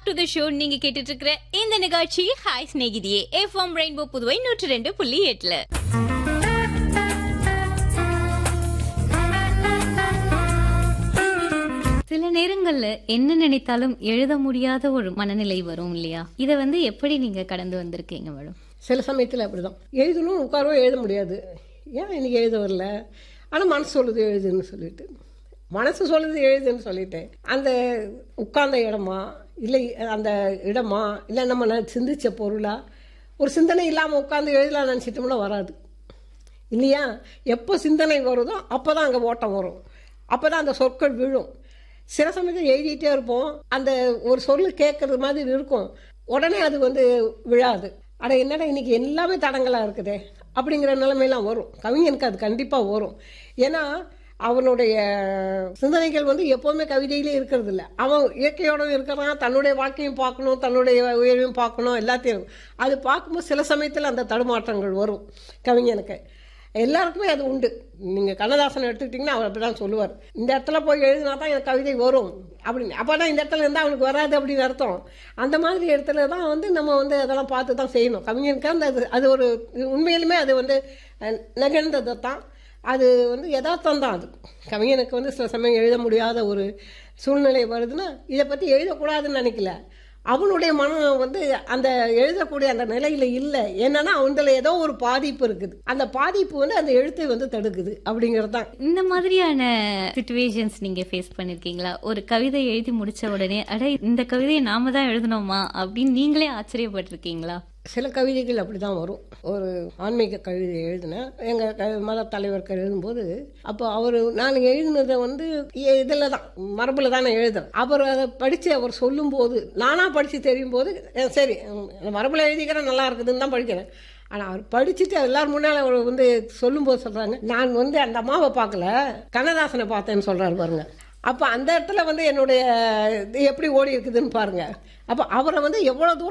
back to the show நீங்க கேட்டுட்டு இருக்கிற இந்த நிகழ்ச்சி ஹாய் ஸ்நேகிதியே எஃப்எம் ரெயின்போ புதுவை நூற்றி ரெண்டு புள்ளி எட்டுல சில நேரங்கள்ல என்ன நினைத்தாலும் எழுத முடியாத ஒரு மனநிலை வரும் இல்லையா இத வந்து எப்படி நீங்க கடந்து வந்திருக்கீங்க மேடம் சில சமயத்தில் அப்படி தான் எழுதணும் உட்காரவோ எழுத முடியாது ஏன் இன்னைக்கு எழுத வரல ஆனால் மனசு சொல்லுது எழுதுன்னு சொல்லிட்டு மனசு சொல்லுது எழுதுன்னு சொல்லிட்டு அந்த உட்கார்ந்த இடமா இல்லை அந்த இடமா இல்லை நம்ம ந- சிந்திச்ச பொருளா ஒரு சிந்தனை இல்லாமல் உட்காந்து எழுதலாம் நினச்சிட்டோம்னா வராது இல்லையா எப்போ சிந்தனை வருதோ அப்போ தான் அங்கே ஓட்டம் வரும் அப்போ தான் அந்த சொற்கள் விழும் சில சமயத்தில் எழுதிட்டே இருப்போம் அந்த ஒரு சொல்லு கேட்கறது மாதிரி இருக்கும் உடனே அது வந்து விழாது அட என்னடா இன்னைக்கு எல்லாமே தடங்களாக இருக்குதே அப்படிங்கிற நிலைமையெல்லாம் வரும் கவிஞனுக்கு அது கண்டிப்பாக வரும் ஏன்னா அவனுடைய சிந்தனைகள் வந்து எப்போவுமே கவிதையிலே இருக்கிறது இல்ல அவன் இயற்கையோட இருக்கிறான் தன்னுடைய வாழ்க்கையும் பார்க்கணும் தன்னுடைய உயர்வையும் பார்க்கணும் எல்லாத்தையும் அது பார்க்கும்போது சில சமயத்தில் அந்த தடுமாற்றங்கள் வரும் கவிஞனுக்கு எல்லாருக்குமே அது உண்டு நீங்கள் கண்ணதாசன் எடுத்துக்கிட்டிங்கன்னா அவர் அப்படி தான் சொல்லுவார் இந்த இடத்துல போய் எழுதினா தான் எனக்கு கவிதை வரும் அப்படின்னு அப்போ தான் இந்த இடத்துல இருந்தால் அவனுக்கு வராது அப்படின்னு அர்த்தம் அந்த மாதிரி இடத்துல தான் வந்து நம்ம வந்து அதெல்லாம் பார்த்து தான் செய்யணும் கவிஞனுக்கு அந்த அது அது ஒரு உண்மையிலுமே அது வந்து அஹ், நிகழ்ந்தது தான் அது வந்து யதார்த்தம் தான் அது கவிஞனுக்கு வந்து சில சமயம் எழுத முடியாத ஒரு சூழ்நிலை வருதுன்னா இதை பற்றி எழுதக்கூடாதுன்னு நினைக்கல அவனுடைய மனம் வந்து அந்த எழுதக்கூடிய அந்த நிலையில இல்லை என்னன்னா அவன்ல ஏதோ ஒரு பாதிப்பு இருக்குது அந்த பாதிப்பு வந்து அந்த எழுத்தை வந்து தடுக்குது அப்படிங்கிறது தான் இந்த மாதிரியான சுச்சுவேஷன்ஸ் நீங்க ஃபேஸ் பண்ணிருக்கீங்களா ஒரு கவிதை எழுதி முடிச்ச உடனே அட இந்த கவிதையை நாம தான் எழுதணுமா அப்படின்னு நீங்களே ஆச்சரியப்பட்டிருக்கீங்களா சில கவிதைகள் அப்படி தான் வரும் ஒரு ஆன்மீக கவிதை எழுதினேன் எங்கள் க மத தலைவருக்கு எழுதும்போது அப்போ அவர் நான் எழுதினதை வந்து இதில் தான் மரபில் தான் நான் எழுதுறேன் அவர் அதை படித்து அவர் சொல்லும்போது நானாக படித்து தெரியும் போது அஹ் சரி உம், மரபில் எழுதிக்கிறேன் நல்லா இருக்குதுன்னு தான் படிக்கிறேன் ஆனால் அவர் படிச்சுட்டு எல்லாரும் முன்னால் அவர் வந்து சொல்லும்போது சொல்கிறாங்க நான் வந்து அந்த அம்மாவை பார்க்கல கண்ணதாசனை பார்த்தேன்னு சொல்கிறாரு பாருங்க அப்போ அந்த இடத்துல வந்து என்னுடைய இது எப்படி ஓடி இருக்குதுன்னு பாருங்க அப்போ அவரை வந்து எவ்வளோ தூரம்